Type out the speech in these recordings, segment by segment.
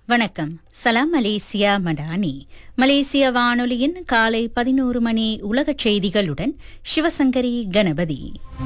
வணக்கம் சலாம் மலேசியா மடானி மலேசிய வானொலியின் காலை பதினோரு மணி உலகச் செய்திகளுடன் சிவசங்கரி கணபதி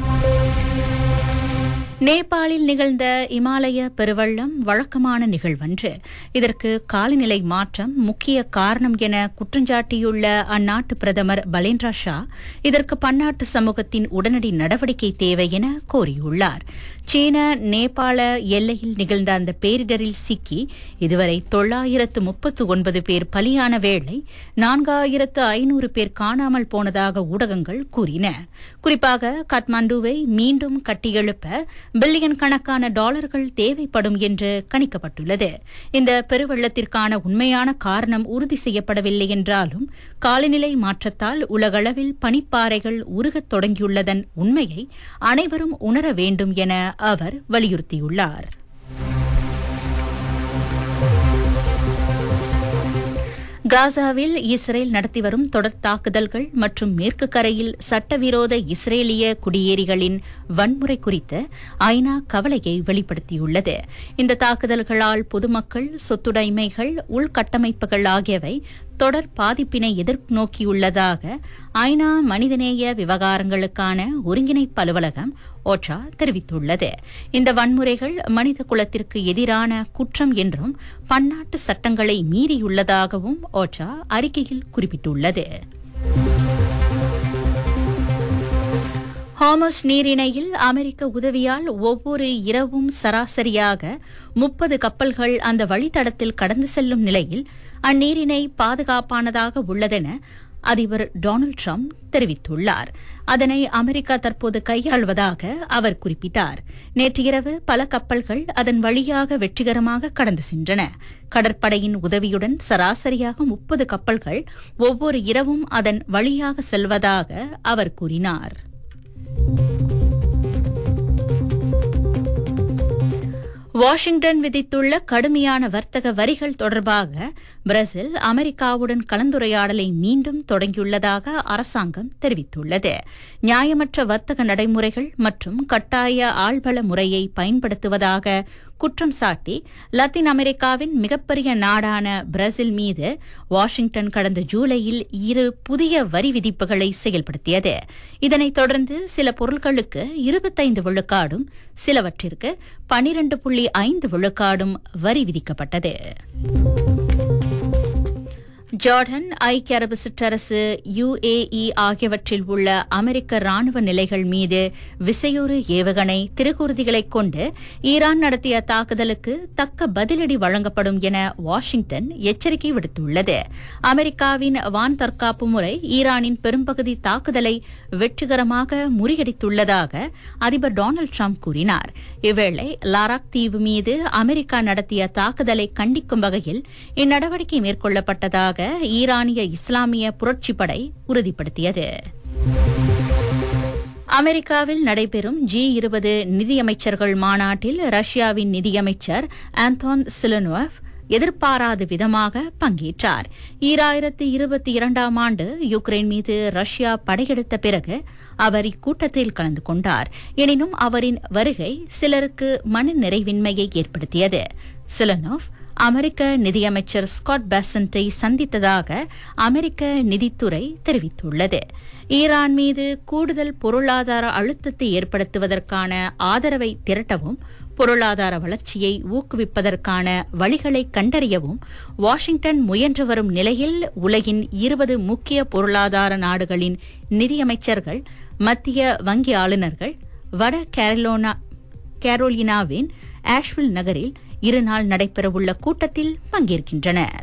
நேபாளில் நிகழ்ந்த இமாலய பெருவெள்ளம் வழக்கமான நிகழ்வன்று இதற்கு காலநிலை மாற்றம் முக்கிய காரணம் என குற்றஞ்சாட்டியுள்ள அந்நாட்டு பிரதமர் பலேந்திரா ஷா இதற்கு பன்னாட்டு சமூகத்தின் உடனடி நடவடிக்கை தேவை என கோரியுள்ளார் சீன நேபாள எல்லையில் நிகழ்ந்த அந்த பேரிடரில் சிக்கி இதுவரை தொள்ளாயிரத்து முப்பத்து ஒன்பது பேர் பலியான வேளை நான்காயிரத்து ஐநூறு பேர் காணாமல் போனதாக ஊடகங்கள் கூறின குறிப்பாக காத்மாண்டுவை மீண்டும் கட்டியெழுப்ப பில்லியன் கணக்கான டாலர்கள் தேவைப்படும் என்று கணிக்கப்பட்டுள்ளது இந்த பெருவெள்ளத்திற்கான உண்மையான காரணம் உறுதி செய்யப்படவில்லை என்றாலும் காலநிலை மாற்றத்தால் உலகளவில் பனிப்பாறைகள் உருகத் தொடங்கியுள்ளதன் உண்மையை அனைவரும் உணர வேண்டும் என அவர் வலியுறுத்தியுள்ளார் காசாவில் இஸ்ரேல் நடத்தி வரும் தொடர் தாக்குதல்கள் மற்றும் மேற்கு கரையில் சட்டவிரோத இஸ்ரேலிய குடியேறிகளின் வன்முறை குறித்து ஐநா கவலையை வெளிப்படுத்தியுள்ளது இந்த தாக்குதல்களால் பொதுமக்கள் சொத்துடைமைகள் உள்கட்டமைப்புகள் ஆகியவை தொடர் பாதிப்பினை எதிர்நோக்கியுள்ளதாக ஐநா மனிதநேய விவகாரங்களுக்கான ஒருங்கிணைப்பு அலுவலகம் ஓச்சா தெரிவித்துள்ளது இந்த வன்முறைகள் மனித குலத்திற்கு எதிரான குற்றம் என்றும் பன்னாட்டு சட்டங்களை மீறியுள்ளதாகவும் ஓச்சா அறிக்கையில் குறிப்பிட்டுள்ளது ஹாமஸ் நீரிணையில் அமெரிக்க உதவியால் ஒவ்வொரு இரவும் சராசரியாக முப்பது கப்பல்கள் அந்த வழித்தடத்தில் கடந்து செல்லும் நிலையில் அந்நீரிணை பாதுகாப்பானதாக உள்ளதென அதிபர் டொனால்டு ட்ரம்ப் தெரிவித்துள்ளார் அதனை அமெரிக்கா தற்போது கையாள்வதாக அவர் குறிப்பிட்டார் நேற்று இரவு பல கப்பல்கள் அதன் வழியாக வெற்றிகரமாக கடந்து சென்றன கடற்படையின் உதவியுடன் சராசரியாக முப்பது கப்பல்கள் ஒவ்வொரு இரவும் அதன் வழியாக செல்வதாக அவர் கூறினார் வாஷிங்டன் விதித்துள்ள கடுமையான வர்த்தக வரிகள் தொடர்பாக பிரேசில் அமெரிக்காவுடன் கலந்துரையாடலை மீண்டும் தொடங்கியுள்ளதாக அரசாங்கம் தெரிவித்துள்ளது நியாயமற்ற வர்த்தக நடைமுறைகள் மற்றும் கட்டாய ஆள்பல முறையை பயன்படுத்துவதாக குற்றம் சாட்டி லத்தீன் அமெரிக்காவின் மிகப்பெரிய நாடான பிரேசில் மீது வாஷிங்டன் கடந்த ஜூலையில் இரு புதிய வரி விதிப்புகளை செயல்படுத்தியது இதனைத் தொடர்ந்து சில பொருட்களுக்கு இருபத்தைந்து விழுக்காடும் சிலவற்றிற்கு பனிரண்டு புள்ளி ஐந்து விழுக்காடும் வரி விதிக்கப்பட்டது ஜார்டன் ஐக்கிய அரபு சிற்றரசு யுஏஇ ஆகியவற்றில் உள்ள அமெரிக்க ராணுவ நிலைகள் மீது விசையுறு ஏவுகணை திருக்குறுதிகளைக் கொண்டு ஈரான் நடத்திய தாக்குதலுக்கு தக்க பதிலடி வழங்கப்படும் என வாஷிங்டன் எச்சரிக்கை விடுத்துள்ளது அமெரிக்காவின் வான் தற்காப்பு முறை ஈரானின் பெரும்பகுதி தாக்குதலை வெற்றிகரமாக முறியடித்துள்ளதாக அதிபர் டொனால்டு ட்ரம்ப் கூறினார் இவ்வேளை லாராக் தீவு மீது அமெரிக்கா நடத்திய தாக்குதலை கண்டிக்கும் வகையில் இந்நடவடிக்கை மேற்கொள்ளப்பட்டதாக ஈரானிய இஸ்லாமிய புரட்சிப்படை உறுதிப்படுத்தியது அமெரிக்காவில் நடைபெறும் ஜி இருபது நிதியமைச்சர்கள் மாநாட்டில் ரஷ்யாவின் நிதியமைச்சர் ஆந்தோன் சிலனோவ் எதிர்பாராத விதமாக பங்கேற்றார் ஈராயிரத்தி இருபத்தி இரண்டாம் ஆண்டு யுக்ரைன் மீது ரஷ்யா படையெடுத்த பிறகு அவர் இக்கூட்டத்தில் கலந்து கொண்டார் எனினும் அவரின் வருகை சிலருக்கு மன நிறைவின்மையை ஏற்படுத்தியது சிலனோவ் அமெரிக்க நிதியமைச்சர் ஸ்காட் பேசண்டை சந்தித்ததாக அமெரிக்க நிதித்துறை தெரிவித்துள்ளது ஈரான் மீது கூடுதல் பொருளாதார அழுத்தத்தை ஏற்படுத்துவதற்கான ஆதரவை திரட்டவும் பொருளாதார வளர்ச்சியை ஊக்குவிப்பதற்கான வழிகளை கண்டறியவும் வாஷிங்டன் முயன்று வரும் நிலையில் உலகின் இருபது முக்கிய பொருளாதார நாடுகளின் நிதியமைச்சர்கள் மத்திய வங்கி ஆளுநர்கள் வட கேரளோனா கேரோலினாவின் ஆஷ்வில் நகரில் இருநாள் நடைபெறவுள்ள கூட்டத்தில் பங்கேற்கின்றனர்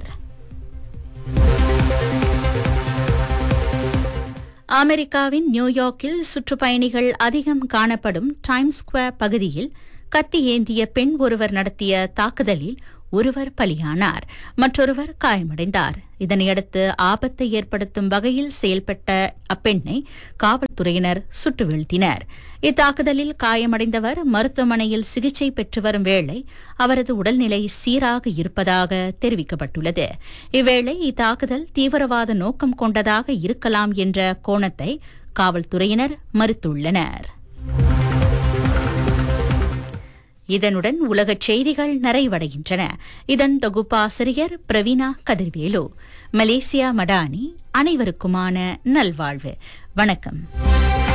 அமெரிக்காவின் நியூயார்க்கில் சுற்றுப்பயணிகள் அதிகம் காணப்படும் டைம்ஸ் ஸ்கொயர் பகுதியில் கத்தி ஏந்திய பெண் ஒருவர் நடத்திய தாக்குதலில் ஒருவர் பலியானார் மற்றொருவர் காயமடைந்தார் இதனையடுத்து ஆபத்தை ஏற்படுத்தும் வகையில் செயல்பட்ட அப்பெண்ணை காவல்துறையினர் சுட்டு வீழ்த்தினர் இத்தாக்குதலில் காயமடைந்தவர் மருத்துவமனையில் சிகிச்சை பெற்று வரும் வேளை அவரது உடல்நிலை சீராக இருப்பதாக தெரிவிக்கப்பட்டுள்ளது இவ்வேளை இத்தாக்குதல் தீவிரவாத நோக்கம் கொண்டதாக இருக்கலாம் என்ற கோணத்தை காவல்துறையினர் மறுத்துள்ளனர் இதனுடன் உலகச் செய்திகள் நிறைவடைகின்றன இதன் தொகுப்பாசிரியர் பிரவீனா கதிர்வேலு மலேசியா மடானி அனைவருக்குமான நல்வாழ்வு வணக்கம்